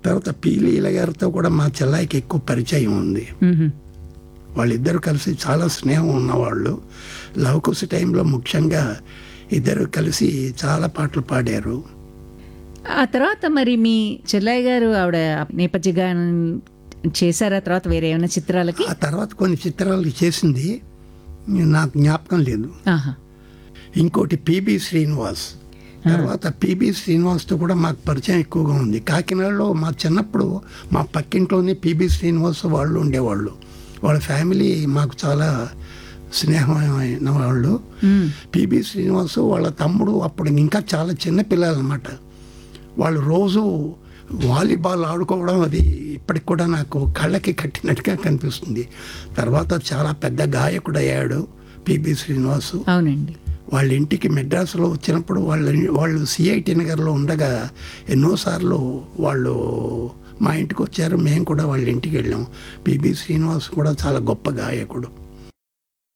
తర్వాత పీలీల గారితో కూడా మా చెల్లాయికి ఎక్కువ పరిచయం ఉంది మ్మ్. వాళ్ళిద్దరు కలిసి చాలా స్నేహం ఉన్నవాళ్ళు లవకుశ టైంలో ముఖ్యంగా ఇద్దరు కలిసి చాలా పాటలు పాడారు ఆ తర్వాత మరి మీ చెల్లయ్య గారు ఆవిడ నేపథ్య గానం చేశారా తర్వాత వేరే ఏమైనా చిత్రాలకి ఆ తర్వాత కొన్ని చిత్రాలు చేసింది నాకు జ్ఞాపకం లేదు ఆహా ఇంకోటి పిబి శ్రీనివాస్ తర్వాత పిబి శ్రీనివాస్తో కూడా మాకు పరిచయం ఎక్కువగా ఉంది కాకినాడలో మా చిన్నప్పుడు మా పక్కింట్లోనే పిబి శ్రీనివాస్ వాళ్ళు ఉండేవాళ్ళు వాళ్ళ ఫ్యామిలీ మాకు చాలా స్నేహమైన వాళ్ళు మ్మ్. పిబి శ్రీనివాస్ వాళ్ళ తమ్ముడు అప్పుడు ఇంకా చాలా చిన్న పిల్లలు అనమాట వాళ్ళు రోజు వాలీబాల్ ఆడుకోవడం అది ఇప్పటికి కూడా నాకు కళ్ళకి కట్టినట్టుగా కనిపిస్తుంది తర్వాత చాలా పెద్ద గాయకుడు అయ్యాడు పిబి శ్రీనివాసు అవునండి వాళ్ళ ఇంటికి మెడ్రాస్లో వచ్చినప్పుడు వాళ్ళ వాళ్ళు సిఐటి నగర్లో ఉండగా ఎన్నోసార్లు వాళ్ళు మా ఇంటికి వచ్చారు మేము కూడా వాళ్ళ ఇంటికి వెళ్ళాం పిబి శ్రీనివాస్ కూడా చాలా గొప్ప గాయకుడు